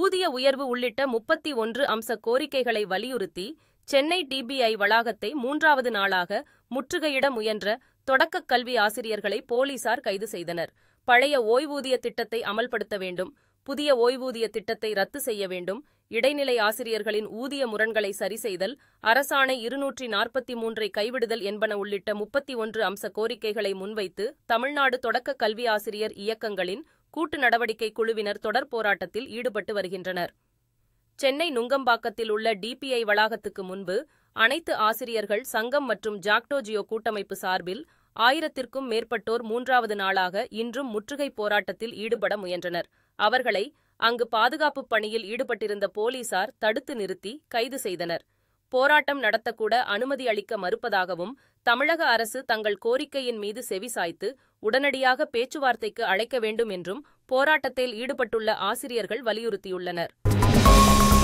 ஊதிய உயர்வு உள்ளிட்ட முப்பத்தி ஒன்று அம்ச கோரிக்கைகளை வலியுறுத்தி சென்னை டிபிஐ வளாகத்தை மூன்றாவது நாளாக முற்றுகையிட முயன்ற தொடக்கக் கல்வி ஆசிரியர்களை போலீசார் கைது செய்தனர் பழைய ஓய்வூதிய திட்டத்தை அமல்படுத்த வேண்டும் புதிய ஓய்வூதிய திட்டத்தை ரத்து செய்ய வேண்டும் இடைநிலை ஆசிரியர்களின் ஊதிய முரண்களை சரிசெய்தல் அரசாணை இருநூற்றி நாற்பத்தி மூன்றை கைவிடுதல் என்பன உள்ளிட்ட முப்பத்தி ஒன்று அம்ச கோரிக்கைகளை முன்வைத்து தமிழ்நாடு தொடக்க கல்வி ஆசிரியர் இயக்கங்களின் கூட்டு நடவடிக்கை குழுவினர் தொடர் போராட்டத்தில் ஈடுபட்டு வருகின்றனர் சென்னை நுங்கம்பாக்கத்தில் உள்ள டிபிஐ வளாகத்துக்கு முன்பு அனைத்து ஆசிரியர்கள் சங்கம் மற்றும் ஜாக்டோ ஜியோ கூட்டமைப்பு சார்பில் ஆயிரத்திற்கும் மேற்பட்டோர் மூன்றாவது நாளாக இன்றும் முற்றுகை போராட்டத்தில் ஈடுபட முயன்றனர் அவர்களை அங்கு பாதுகாப்பு பணியில் ஈடுபட்டிருந்த போலீசார் தடுத்து நிறுத்தி கைது செய்தனர் போராட்டம் நடத்தக்கூட அனுமதி அளிக்க மறுப்பதாகவும் தமிழக அரசு தங்கள் கோரிக்கையின் மீது செவிசாய்த்து உடனடியாக பேச்சுவார்த்தைக்கு அழைக்க வேண்டும் என்றும் போராட்டத்தில் ஈடுபட்டுள்ள ஆசிரியர்கள் வலியுறுத்தியுள்ளனர்